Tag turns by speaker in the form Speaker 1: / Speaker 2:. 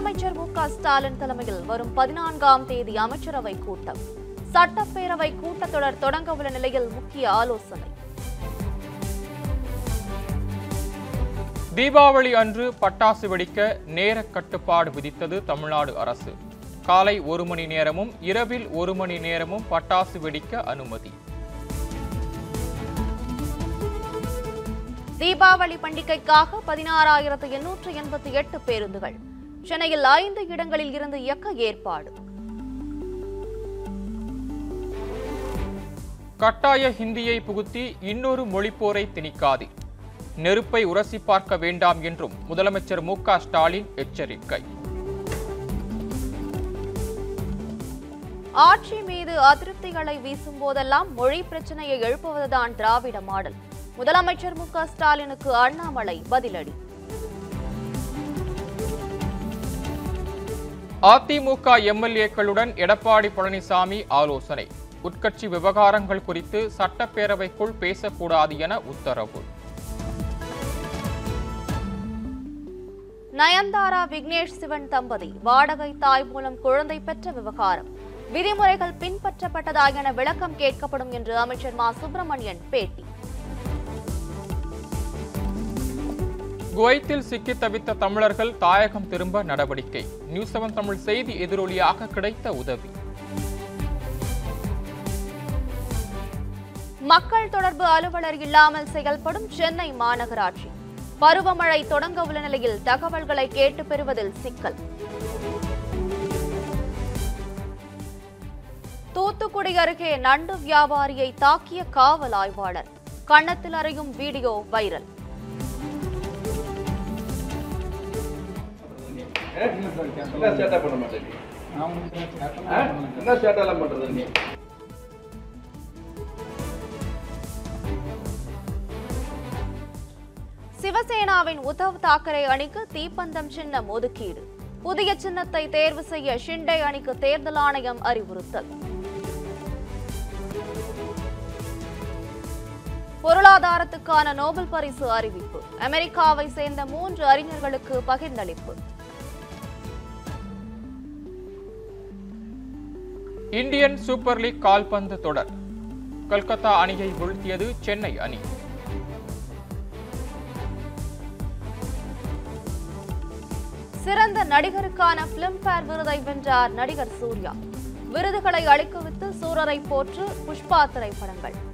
Speaker 1: முதலமைச்சர் மு க ஸ்டாலின் தலைமையில் வரும் பதினான்காம் தேதி அமைச்சரவை கூட்டம் சட்டப்பேரவை கூட்டத்தொடர் தொடங்க உள்ள நிலையில் முக்கிய ஆலோசனை
Speaker 2: தீபாவளி அன்று பட்டாசு வெடிக்க நேர கட்டுப்பாடு விதித்தது தமிழ்நாடு அரசு காலை ஒரு மணி நேரமும் இரவில் ஒரு மணி நேரமும் பட்டாசு வெடிக்க அனுமதி
Speaker 1: தீபாவளி பண்டிகைக்காக பதினாறாயிரத்து எண்ணூற்று எண்பத்தி எட்டு பேருந்துகள் சென்னையில் ஐந்து இடங்களில் இருந்து இயக்க ஏற்பாடு
Speaker 2: கட்டாய ஹிந்தியை புகுத்தி இன்னொரு மொழிப்போரை திணிக்காது நெருப்பை உரசி பார்க்க வேண்டாம் என்றும் முதலமைச்சர் மு க ஸ்டாலின் எச்சரிக்கை
Speaker 1: ஆட்சி மீது அதிருப்திகளை வீசும் போதெல்லாம் மொழி பிரச்சனையை எழுப்புவதுதான் திராவிட மாடல் முதலமைச்சர் மு க ஸ்டாலினுக்கு அண்ணாமலை பதிலடி
Speaker 2: அதிமுக எம்எல்ஏக்களுடன் எடப்பாடி பழனிசாமி ஆலோசனை உட்கட்சி விவகாரங்கள் குறித்து சட்டப்பேரவைக்குள் பேசக்கூடாது என உத்தரவு
Speaker 1: நயன்தாரா விக்னேஷ் சிவன் தம்பதி வாடகை தாய் மூலம் குழந்தை பெற்ற விவகாரம் விதிமுறைகள் பின்பற்றப்பட்டதா என விளக்கம் கேட்கப்படும் என்று அமைச்சர் மா சுப்பிரமணியன் பேட்டி
Speaker 2: குவைத்தில் சிக்கி தவித்த தமிழர்கள் தாயகம் திரும்ப நடவடிக்கை நியூஸ் செவன் தமிழ் செய்தி எதிரொலியாக கிடைத்த உதவி
Speaker 1: மக்கள் தொடர்பு அலுவலர் இல்லாமல் செயல்படும் சென்னை மாநகராட்சி பருவமழை தொடங்க உள்ள நிலையில் தகவல்களை கேட்டு பெறுவதில் சிக்கல் தூத்துக்குடி அருகே நண்டு வியாபாரியை தாக்கிய காவல் ஆய்வாளர் கன்னத்தில் அறையும் வீடியோ வைரல்
Speaker 3: என்ன சேட்டை பண்ண மாட்டேன் நீ ஆ? என்ன சேட்டெல்லாம் பண்றது நீ
Speaker 1: சிவசேனாவின் உத்தவ் தாக்கரே அணிக்கு தீப்பந்தம் சின்னம் ஒதுக்கீடு புதிய சின்னத்தை தேர்வு செய்ய ஷிண்டே அணிக்கு தேர்தல் ஆணையம் அறிவுறுத்தல் பொருளாதாரத்துக்கான நோபல் பரிசு அறிவிப்பு அமெரிக்காவை சேர்ந்த மூன்று அறிஞர்களுக்கு பகிர்ந்தளிப்பு
Speaker 2: இந்தியன் சூப்பர் லீக் கால்பந்து தொடர் கொல்கத்தா அணியை வீழ்த்தியது சென்னை அணி
Speaker 1: சிறந்த நடிகருக்கான பிலிம்பேர் விருதை வென்றார் நடிகர் சூர்யா விருதுகளை அளிக்குவித்து சூரரை போற்று புஷ்பா திரைப்படங்கள்